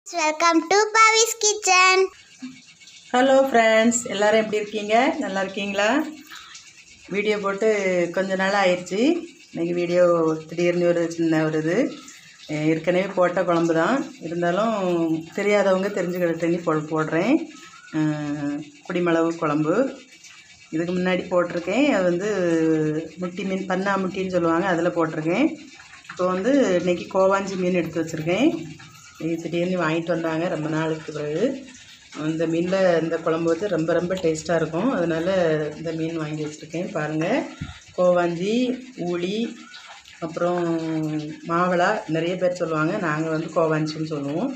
welcome to Pavi's kitchen hello friends எல்லாரும் எப்படி இருக்கீங்க நல்லா இருக்கீங்களா வீடியோ போட்டு கொஞ்ச நாள் ஆயிடுச்சு இன்றைக்கி வீடியோ திடீர்னு ஒரு சின்ன ஒரு இது அஹ் ஏற்கனவே போட்ட குழம்பு தான் இருந்தாலும் தெரியாதவங்க தெரிஞ்சுக்கிறதுன்னு போ போடுறேன் அஹ் குடிமிளகு குழம்பு இதுக்கு முன்னாடி போட்டிருக்கேன் அது வந்து முட்டி மீன் பன்னா முட்டின்னு சொல்லுவாங்க அதில் போட்டிருக்கேன் இப்போ வந்து இன்றைக்கி கோவாஞ்சி மீன் எடுத்து வச்சுருக்கேன் இது திடீர்னு வாங்கிட்டு வந்தாங்க ரொம்ப நாளுக்கு பிறகு அந்த மீனில் இந்த குழம்பு வந்து ரொம்ப ரொம்ப டேஸ்ட்டாக இருக்கும் அதனால் இந்த மீன் வாங்கி வச்சுருக்கேன் பாருங்கள் கோவாஞ்சி ஊளி அப்புறம் மாவளா நிறைய பேர் சொல்லுவாங்க நாங்கள் வந்து கோவாஞ்சின்னு சொல்லுவோம்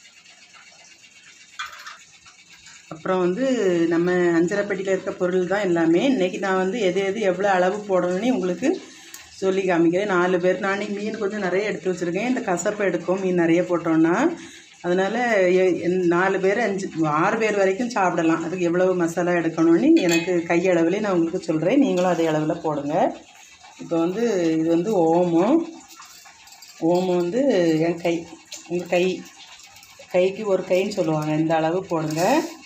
அப்புறம் வந்து நம்ம அஞ்சரைப்பட்டியில் இருக்க பொருள் தான் எல்லாமே இன்றைக்கி நான் வந்து எது எது எவ்வளோ அளவு போடணும்னு உங்களுக்கு சொல்லி காமிக்கிறேன் நாலு பேர் நான் இன்னைக்கு மீன் கொஞ்சம் நிறைய எடுத்து வச்சுருக்கேன் இந்த கசப்பை எடுக்கும் மீன் நிறைய போட்டோன்னா அதனால் எ- என் நாலு பேர் அஞ்சு ஆறு பேர் வரைக்கும் சாப்பிடலாம் அதுக்கு எவ்வளவு மசாலா எடுக்கணும்னு எனக்கு கையளவுலேயே நான் உங்களுக்கு சொல்கிறேன் நீங்களும் அதே அளவில் போடுங்க இப்போ வந்து இது வந்து ஓமம் ஓமம் வந்து என் கை உங்கள் கை கைக்கு ஒரு கைன்னு சொல்லுவாங்க இந்த அளவு போடுங்க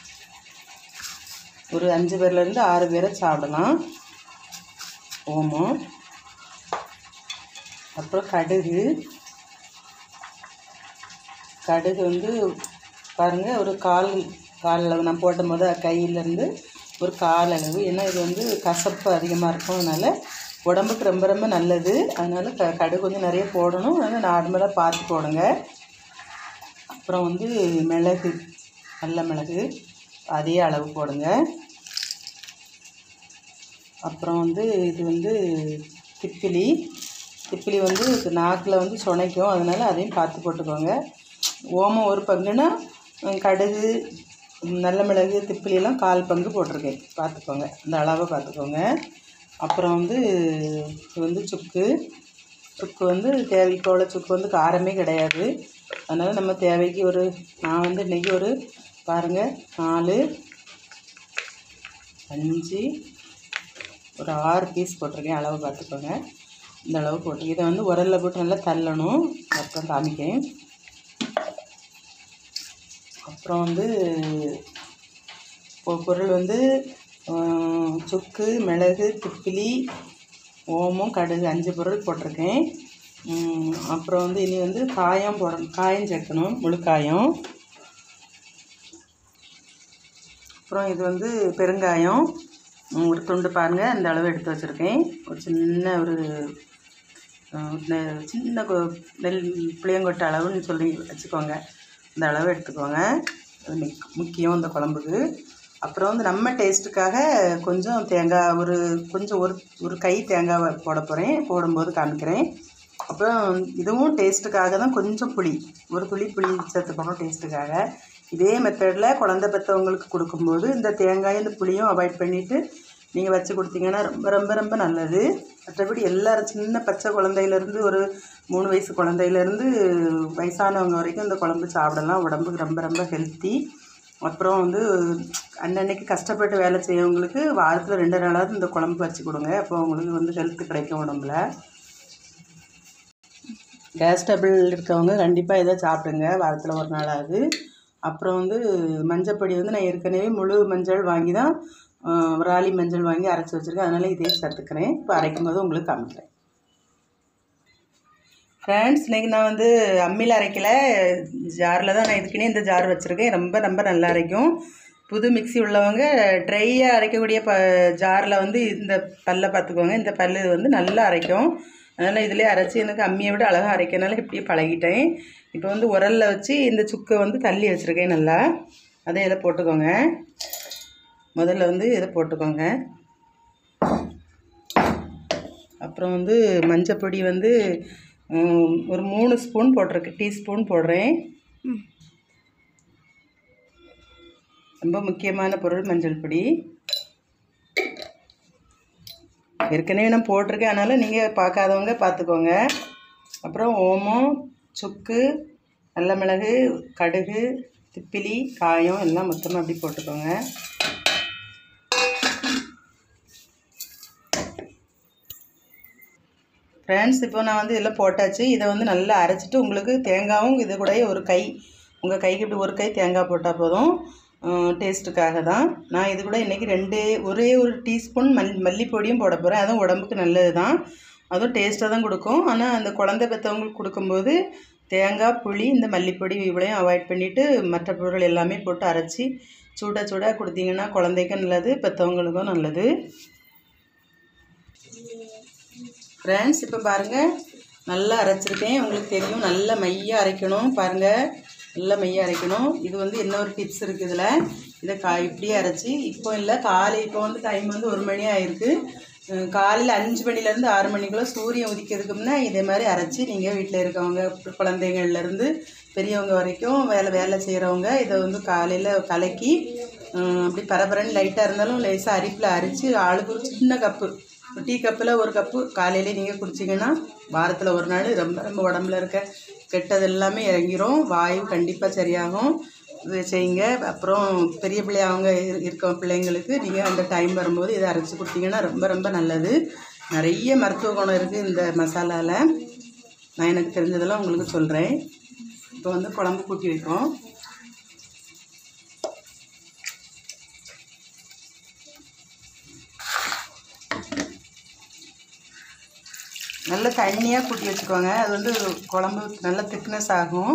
ஒரு அஞ்சு பேர்லேருந்து ஆறு பேரை சாப்பிடலாம் ஓமம் அப்புறம் கடுகு கடுகு வந்து பாருங்கள் ஒரு கால் கால் அளவு நான் போட்ட போது கையிலேருந்து ஒரு கால் அளவு ஏன்னா இது வந்து கசப்பு அதிகமாக இருக்கும் அதனால் உடம்புக்கு ரொம்ப ரொம்ப நல்லது அதனால் க கடுகு கொஞ்சம் நிறைய போடணும் அதனால் நார்மலாக பார்த்து போடுங்க அப்புறம் வந்து மிளகு நல்ல மிளகு அதே அளவு போடுங்க அப்புறம் வந்து இது வந்து திப்பிலி திப்பிலி வந்து நாக்கில் வந்து சுனைக்கும் அதனால் அதையும் பார்த்து போட்டுக்கோங்க ஓமம் ஒரு பங்குனா உம், கடுகு உம், நல்ல மிளகு திப்பிலி எல்லாம் கால் பங்கு போட்டிருக்கேன் பார்த்துக்கோங்க இந்த அளவை பார்த்துக்கோங்க அப்புறம் வந்து இது வந்து சுக்கு சுக்கு வந்து தேவைக்கு உள்ள சுக்கு வந்து காரமே கிடையாது அதனால் நம்ம தேவைக்கு ஒரு நான் வந்து இன்றைக்கி ஒரு பாருங்கள் நாலு அஞ்சு ஒரு ஆறு பீஸ் போட்டிருக்கேன் அளவு பார்த்துக்கோங்க இந்த அளவு போட்டு இதை வந்து உரலில் போட்டு நல்லா தள்ளணும் அப்புறம் காமிக்கேன் அப்புறம் வந்து பொ- பொருள் வந்து ஆஹ், சுக்கு மிளகு திப்பிலி ஓமம் கடுகு அஞ்சு பொருள் போட்டிருக்கேன் உம், அப்புறம் வந்து இனி வந்து காயம் போடணும் காயம் சேர்க்கணும் முழு காயம் அப்புறம் இது வந்து பெருங்காயம் உம், ஒரு துண்டு பாருங்கள் அந்த அளவு எடுத்து வச்சுருக்கேன் ஒரு சின்ன ஒரு அஹ், நெ- சின்ன கொ- நெல் புளியங்கொட்டை அளவுன்னு சொல்லி வச்சுக்கோங்க இந்த அளவு எடுத்துக்கோங்க அது மிக் முக்கியம் இந்த குழம்புக்கு அப்புறம் வந்து நம்ம டேஸ்ட்டுக்காக கொஞ்சம் தேங்காய் ஒரு கொஞ்சம் ஒரு ஒரு கை தேங்காய் போட போகிறேன் போடும்போது காமிக்கிறேன் அப்புறம் இதுவும் டேஸ்ட்டுக்காக தான் கொஞ்சம் புளி ஒரு துளி புளி சேர்த்துக்கணும் டேஸ்ட்டுக்காக இதே மெத்தடில் குழந்தை பெற்றவங்களுக்கு கொடுக்கும்போது இந்த தேங்காய் இந்த புளியும் அவாய்ட் பண்ணிவிட்டு நீங்கள் வச்சு கொடுத்தீங்கன்னா ரொம்ப ரொம்ப ரொம்ப நல்லது மற்றபடி எல்லாரும் சின்ன பச்சை குழந்தையிலேருந்து ஒரு மூணு வயசு குழந்தையிலேருந்து வயசானவங்க வரைக்கும் இந்த குழம்பு சாப்பிடலாம் உடம்புக்கு ரொம்ப ரொம்ப ஹெல்த்தி அப்புறம் வந்து அன்னன்னைக்கு கஷ்டப்பட்டு வேலை செய்யவங்களுக்கு வாரத்தில் ரெண்டு நாளாவது இந்த குழம்பு வச்சு கொடுங்க அப்போ உங்களுக்கு வந்து ஹெல்த் கிடைக்கும் உடம்புல கேஸ் டபுள் இருக்கவங்க கண்டிப்பாக இதை சாப்பிடுங்க வாரத்தில் ஒரு நாளாவது அப்புறம் வந்து மஞ்சப்பொடி வந்து நான் ஏற்கனவே முழு மஞ்சள் வாங்கி தான் ஆஹ், ராலி மஞ்சள் வாங்கி அரைச்சி வச்சுருக்கேன் அதனால் இதே சேர்த்துக்கிறேன் இப்போ அரைக்கும் போது உங்களுக்கு காமிக்கிறேன் ஃப்ரெண்ட்ஸ் இன்றைக்கி நான் வந்து அம்மியில் அரைக்கல ஜாரில் தான் நான் இதுக்குன்னே இந்த ஜார் வச்சுருக்கேன் ரொம்ப ரொம்ப நல்லா அரைக்கும் புது மிக்ஸி உள்ளவங்க ட்ரையாக அரைக்கக்கூடிய ப ஜாரில் வந்து இந்த பல்லை பார்த்துக்கோங்க இந்த பல்லு வந்து நல்லா அரைக்கும் அதனால் இதிலே அரைச்சி எனக்கு அம்மியை விட அழகாக அரைக்கனால இப்படியே பழகிட்டேன் இப்போ வந்து உரலில் வச்சு இந்த சுக்கை வந்து தள்ளி வச்சுருக்கேன் நல்லா அதை இதில் போட்டுக்கோங்க முதல்ல வந்து இதை போட்டுக்கோங்க அப்புறம் வந்து மஞ்சப்பொடி வந்து ம், ஒரு மூணு ஸ்பூன் போட்டிருக்கு டீஸ்பூன் போடுறேன் ரொம்ப முக்கியமான பொருள் மஞ்சள் பொடி ஏற்கனவே நான் போட்டிருக்கேன் அதனால் நீங்கள் பார்க்காதவங்க பார்த்துக்கோங்க அப்புறம் ஓமம் சுக்கு நல்ல மிளகு கடுகு திப்பிலி காயம் எல்லாம் மொத்தமாக அப்படி போட்டுக்கோங்க ஃப்ரெண்ட்ஸ் இப்போ நான் வந்து இதில் போட்டாச்சு இதை வந்து நல்லா அரைச்சிட்டு உங்களுக்கு தேங்காயும் இது கூடயே ஒரு கை உங்கள் கைக்கு இப்படி ஒரு கை தேங்காய் போட்டால் போதும் டேஸ்ட்டுக்காக தான் நான் இது கூட இன்றைக்கி ரெண்டு ஒரே ஒரு டீஸ்பூன் மல் மல்லிப்பொடியும் போட போகிறேன் அதுவும் உடம்புக்கு நல்லது தான் அதுவும் டேஸ்ட்டாக தான் கொடுக்கும் ஆனால் அந்த குழந்தை பெற்றவங்களுக்கு கொடுக்கும்போது தேங்காய் புளி இந்த மல்லிப்பொடி இவ்வளையும் அவாய்ட் பண்ணிவிட்டு மற்ற பொருள் எல்லாமே போட்டு அரைச்சி சூடாக சூடாக கொடுத்தீங்கன்னா குழந்தைக்கும் நல்லது பெற்றவங்களுக்கும் நல்லது ஃப்ரெண்ட்ஸ் இப்போ பாருங்கள் நல்லா அரைச்சிருக்கேன் உங்களுக்கு தெரியும் நல்ல மையாக அரைக்கணும் பாருங்கள் நல்லா மையாக அரைக்கணும் இது வந்து இன்னொரு டிப்ஸ் இருக்குது இதில் இதை கா இப்படியே அரைச்சி இப்போ இல்லை காலை இப்போ வந்து டைம் வந்து ஒரு மணி ஆயிருக்கு அஹ் காலையில் அஞ்சு மணிலேருந்து ஆறு மணிக்குள்ளே சூரியன் உதிக்கிறதுக்கு முன்னே இதே மாதிரி அரைச்சி நீங்கள் வீட்டில் இருக்கவங்க குழந்தைங்கள்லேருந்து பெரியவங்க வரைக்கும் வேலை வேலை செய்கிறவங்க இதை வந்து காலையில் கலக்கி அஹ் அப்படி பரபரன்னு லைட்டாக இருந்தாலும் லேசாக அரிப்பில் அரித்து ஆளுக்கு ஒரு சின்ன கப்பு டீ கப்பில் ஒரு கப்பு காலையிலே நீங்கள் குடிச்சிங்கன்னா வாரத்தில் ஒரு நாள் ரொம்ப ரொம்ப உடம்புல இருக்க கெட்டது எல்லாமே இறங்கிரும் வாயு கண்டிப்பாக சரியாகும் இது செய்யுங்க அப்புறம் பெரிய பிள்ளையவங்க இரு- இருக்க பிள்ளைங்களுக்கு நீங்கள் அந்த டைம் வரும்போது இதை அரைச்சி கொடுத்தீங்கன்னா ரொம்ப ரொம்ப நல்லது நிறைய மருத்துவ குணம் இருக்குது இந்த மசாலாவில் நான் எனக்கு தெரிஞ்சதெல்லாம் உங்களுக்கு சொல்கிறேன் இப்போ வந்து குழம்பு கூட்டி வைப்போம் நல்ல தண்ணியாக கூட்டி வச்சுக்கோங்க அது வந்து குழம்பு நல்ல திக்னஸ் ஆகும்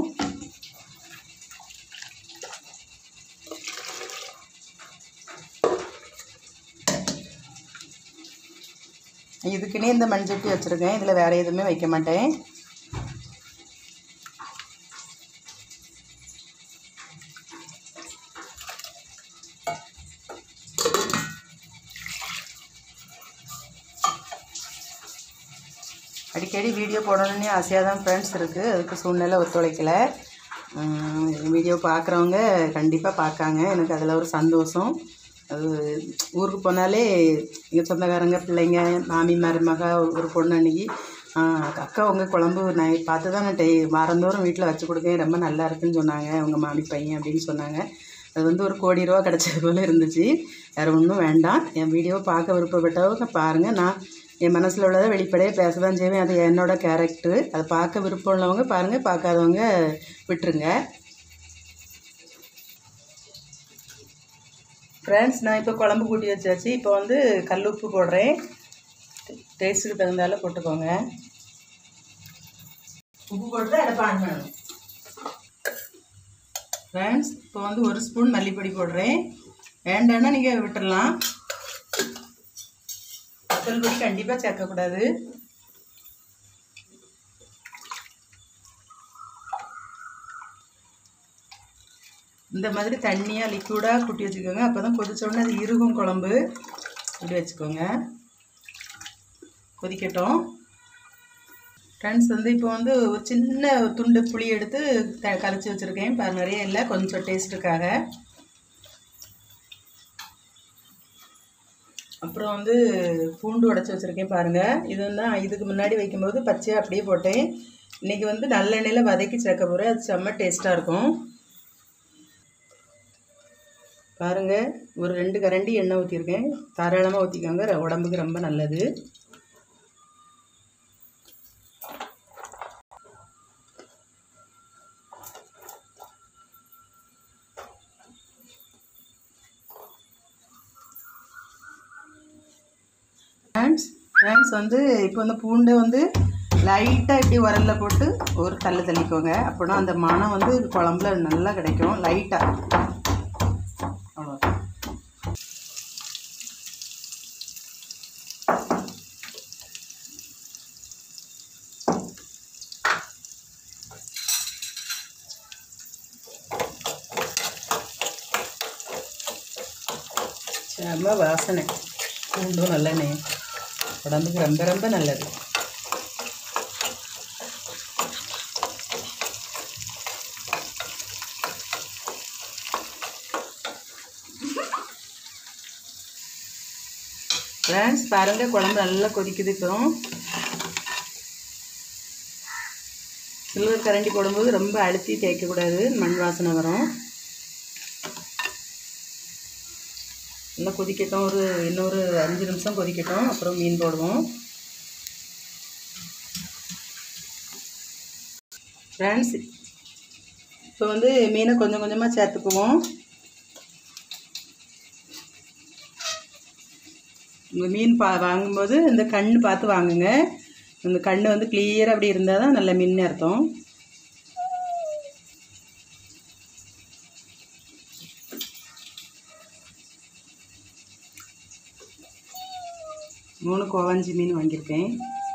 இதுக்குன்னே இந்த மண்சட்டி வச்சுருக்கேன் இதில் வேறு எதுவுமே வைக்க மாட்டேன் அடிக்கடி வீடியோ போடணும்னே ஆசையாக தான் ஃப்ரெண்ட்ஸ் இருக்குது அதுக்கு சூழ்நிலை ஒத்துழைக்கலை வீடியோ பார்க்குறவங்க கண்டிப்பாக பார்க்காங்க எனக்கு அதில் ஒரு சந்தோஷம் அது ஊருக்கு போனாலே எங்கள் சொந்தக்காரங்க பிள்ளைங்க மாமி மருமக ஒரு பொண்ணு அன்னைக்கு அக்கா உங்கள் குழம்பு நான் பார்த்து தான் நான் டெய் வாரந்தோறும் வீட்டில் வச்சு கொடுக்கேன் ரொம்ப நல்லா இருக்குன்னு சொன்னாங்க உங்கள் மாமி பையன் அப்படின்னு சொன்னாங்க அது வந்து ஒரு கோடி ரூபா கிடச்சது போல் இருந்துச்சு வேறு ஒன்றும் வேண்டாம் என் வீடியோ பார்க்க விருப்பப்பட்டவங்க பாருங்கள் நான் என் மனசில் உள்ளதை வெளிப்படையாக பேச தான் செய்வேன் அது என்னோட கேரக்டரு அதை பார்க்க விருப்பம் உள்ளவங்க பாருங்கள் பார்க்காதவங்க விட்டுருங்க ஃப்ரெண்ட்ஸ் நான் இப்போ குழம்பு கூட்டி வச்சாச்சு இப்போ வந்து கல் உப்பு போடுறேன் டேஸ்ட்டுக்கு தகுந்தால போட்டுக்கோங்க உப்பு போட்டு அடுப்பு ஆன் பண்ணணும் ஃப்ரெண்ட்ஸ் இப்போ வந்து ஒரு ஸ்பூன் மல்லிப்பொடி போடுறேன் வேண்டான்னா நீங்கள் விட்டுடலாம் வத்தல் பொடி கண்டிப்பாக சேர்க்கக்கூடாது இந்த மாதிரி தண்ணியாக லிக்விடாக கூட்டி வச்சுக்கோங்க அப்போ தான் கொதிச்ச உடனே அது இறுகும் குழம்பு இப்படி வச்சுக்கோங்க கொதிக்கட்டும் ஃப்ரெண்ட்ஸ் வந்து இப்போ வந்து ஒரு சின்ன துண்டு புளி எடுத்து த கரைச்சி வச்சுருக்கேன் இப்போ நிறைய இல்லை கொஞ்சம் டேஸ்ட்டுக்காக அப்புறம் வந்து பூண்டு உடச்சி வச்சுருக்கேன் பாருங்கள் இது வந்து நான் இதுக்கு முன்னாடி வைக்கும்போது பச்சையாக அப்படியே போட்டேன் இன்றைக்கி வந்து நல்லெண்ணெயில் வதக்கி சேர்க்க போகிறேன் அது செம்ம டேஸ்ட்டாக இருக்கும் பாருங்கள் ஒரு ரெண்டு கரண்டி எண்ணெய் ஊற்றிருக்கேன் தாராளமாக ஊற்றிக்கோங்க ர- உடம்புக்கு ரொம்ப நல்லது ஃப்ரெண்ட்ஸ் ஃப்ரெண்ட்ஸ் வந்து இப்போ வந்து பூண்டை வந்து லைட்டாக இப்படி உரல்ல போட்டு ஒரு தள்ளு தள்ளிக்கோங்க அப்படின்னா அந்த மணம் வந்து குழம்புல நல்லா கிடைக்கும் லைட்டாக அவ்வளோ செம்ம வாசனை பூண்டும் நல்லெண்ணெய் உடம்புக்கு ரொம்ப ரொம்ப நல்லது ஃப்ரெண்ட்ஸ் பாருங்கள் குழம்பு நல்லா கொதிக்குது இப்போ சில்வர் கரண்டி போடும்போது ரொம்ப அழுத்தி தேய்க்கக்கூடாது மண் வாசனை வரும் நல்லா கொதிக்கட்டும் ஒரு இன்னொரு அஞ்சு நிமிஷம் கொதிக்கட்டும் அப்புறம் மீன் போடுவோம் ஃப்ரெண்ட்ஸ் இப்போ வந்து மீனை கொஞ்சம் கொஞ்சமாக சேர்த்துக்குவோம் உங்கள் மீன் பா வாங்கும்போது இந்த கண் பார்த்து வாங்குங்க இந்த கண் வந்து கிளியராக அப்படி இருந்தால் தான் நல்ல மீன் அர்த்தம் மூணு கோவஞ்சி மீன் வாங்கியிருக்கேன்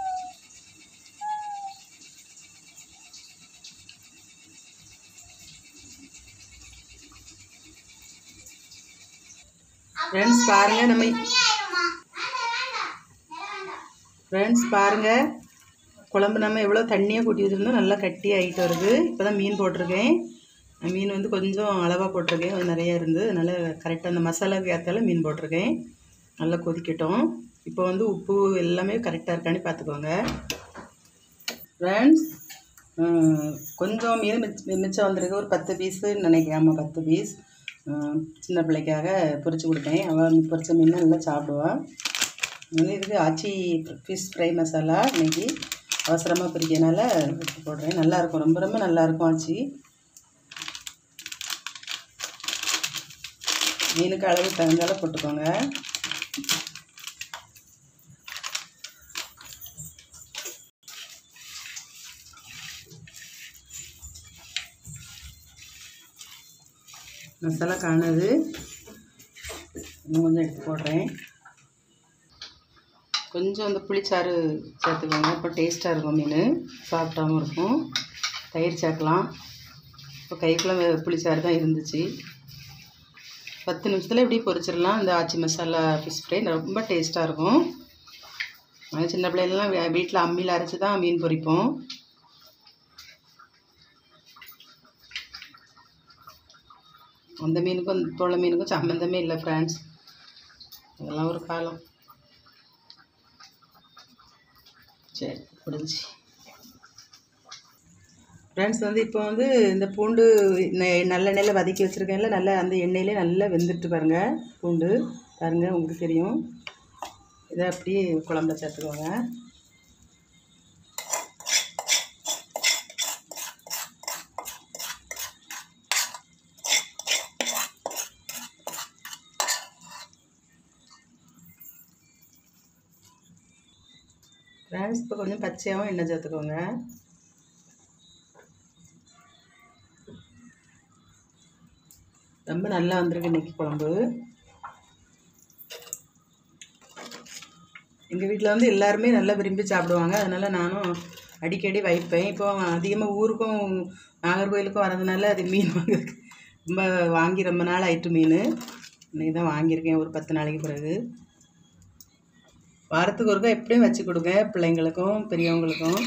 ஃப்ரெண்ட்ஸ் பாருங்கள் நம்ம ஃப்ரெண்ட்ஸ் பாருங்கள் குழம்பு நம்ம எவ்வளோ தண்ணியாக கூட்டி வச்சுருந்தோம் நல்லா கட்டி ஆகிட்டு வருது இப்போ தான் மீன் போட்டிருக்கேன் மீன் வந்து கொஞ்சம் அளவாக போட்டிருக்கேன் கொஞ்சம் நிறையா இருந்து அதனால் கரெக்டாக அந்த மசாலாவுக்கு ஏற்றால மீன் போட்டிருக்கேன் நல்லா கொதிக்கட்டும் இப்போ வந்து உப்பு எல்லாமே கரெக்டாக இருக்கான்னு பார்த்துக்கோங்க ஃப்ரெண்ட்ஸ் கொஞ்சம் மீன் மிச்ச மிச்சம் வந்திருக்கு ஒரு பத்து பீஸு நினைக்கிறேன் ஆமாம் பத்து பீஸ் சின்ன பிள்ளைக்காக பொரிச்சு கொடுத்தேன் அவள் பொரிச்ச மீன் நல்லா சாப்பிடுவாள் வந்து இதுக்கு ஆச்சி ஃபிஷ் ஃப்ரை மசாலா இன்னைக்கு அவசரமாக பிரிக்கிறனால எடுத்து போடுறேன் நல்லாயிருக்கும் ரொம்ப ரொம்ப நல்லாயிருக்கும் ஆச்சி மீனுக்கு அளவு தகுந்தால போட்டுக்கோங்க மசாலா காணது இன்னும் கொஞ்சம் எடுத்து போடுறேன் கொஞ்சம் அந்த புளிச்சாறு சேர்த்துக்கோங்க அப்போ டேஸ்ட்டாக இருக்கும் மீன் சாப்பிட்டாவும் இருக்கும் தயிர் சேர்க்கலாம் இப்போ கைக்குள்ள புளிச்சாறு தான் இருந்துச்சு பத்து நிமிஷத்தில் இப்படி பொரிச்சிடலாம் இந்த ஆச்சி மசாலா ஃபிஷ் ஃப்ரை ரொம்ப டேஸ்ட்டாக இருக்கும் நாங்கள் சின்ன பிள்ளைகளெலாம் வீட்டில் அம்மியில் அரைச்சி தான் மீன் பொரிப்போம் அந்த மீனுக்கும் இப்போ உள்ள மீனுக்கும் சம்மந்தமே இல்லை ஃப்ரெண்ட்ஸ் அதெல்லாம் ஒரு காலம் சரி முடிஞ்சு ஃப்ரெண்ட்ஸ் வந்து இப்போ வந்து இந்த பூண்டு நெ- நல்லெண்ணெயில் வதக்கி வச்சுருக்கேன்ல நல்லா அந்த எண்ணெயிலே நல்லா வெந்துட்டு பாருங்க பூண்டு பாருங்க உங்களுக்கு தெரியும் இதை அப்படியே குழம்புல சேர்த்துக்கோங்க ஃப்ரெண்ட்ஸ் இப்போ கொஞ்சம் பச்சையாகவும் எண்ணெய் சேர்த்துக்கோங்க ரொம்ப நல்லா வந்திருக்கு இன்னைக்கு குழம்பு எங்கள் வீட்டில் வந்து எல்லாருமே நல்லா விரும்பி சாப்பிடுவாங்க அதனால் நானும் அடிக்கடி வைப்பேன் இப்போ அதிகமாக ஊருக்கும் நாகர்கோயிலுக்கும் வரதுனால அது மீன் வாங்க ரொம்ப வாங்கி ரொம்ப நாள் ஆயிட்டு மீன் இன்னைக்கு தான் வாங்கியிருக்கேன் ஒரு பத்து நாளைக்கு பிறகு வாரத்துக்கு ஒருக்கா எப்படியும் வச்சு கொடுங்க பிள்ளைங்களுக்கும் பெரியவங்களுக்கும்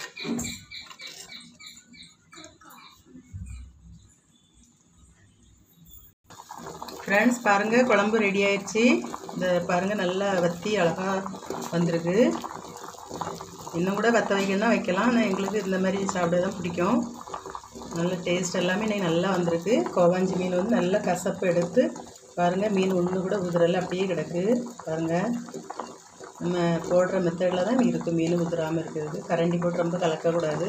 ஃப்ரெண்ட்ஸ் பாருங்கள் குழம்பு ரெடி ஆயிடுச்சு இந்த பாருங்கள் நல்லா வத்தி அழகாக வந்திருக்கு இன்னும் கூட வத்த வைக்கணும்னா வைக்கலாம் ஆனால் எங்களுக்கு இந்த மாதிரி சாப்பிட தான் பிடிக்கும் நல்ல டேஸ்ட் எல்லாமே இன்னைக்கு நல்லா வந்திருக்கு கோவாஞ்சி மீன் வந்து நல்லா கசப்பு எடுத்து பாருங்கள் மீன் ஒன்று கூட உதிரல அப்படியே கிடக்கு பாருங்கள் நம்ம போடுற மெத்தடில் தான் இருக்கும் மீன் உதிராமல் இருக்கிறது கரண்டி போட்டு ரொம்ப கலக்கக்கூடாது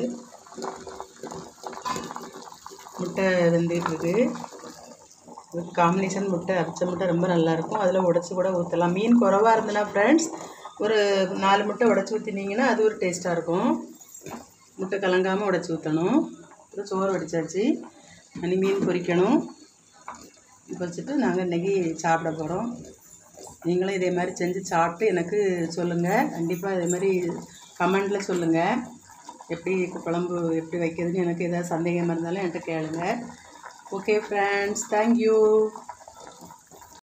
முட்டை வெந்துட்டு இருக்கு இதுக்கு காம்பினேஷன் முட்டை அரைச்ச முட்டை ரொம்ப நல்லாயிருக்கும் அதில் உடச்சி கூட ஊற்றலாம் மீன் குறவாக இருந்ததுன்னா ஃப்ரெண்ட்ஸ் ஒரு நாலு முட்டை உடச்சி ஊற்றினீங்கன்னா அது ஒரு டேஸ்ட்டாக இருக்கும் முட்டை கலங்காமல் உடச்சி ஊற்றணும் அப்புறம் சோறு வடிச்சாச்சு அனி மீன் பொரிக்கணும் பொரிச்சிட்டு நாங்கள் இன்றைக்கி சாப்பிட போகிறோம் நீங்களும் இதே மாதிரி செஞ்சு சாப்பிட்டு எனக்கு சொல்லுங்கள் கண்டிப்பாக இதே மாதிரி கமெண்டில் சொல்லுங்கள் எப்படி குழம்பு எப்படி வைக்கிறதுன்னு எனக்கு ஏதாவது சந்தேகமாக இருந்தாலும் என்கிட்ட கேளுங்க ஓகே ஃப்ரெண்ட்ஸ் தேங்க்யூ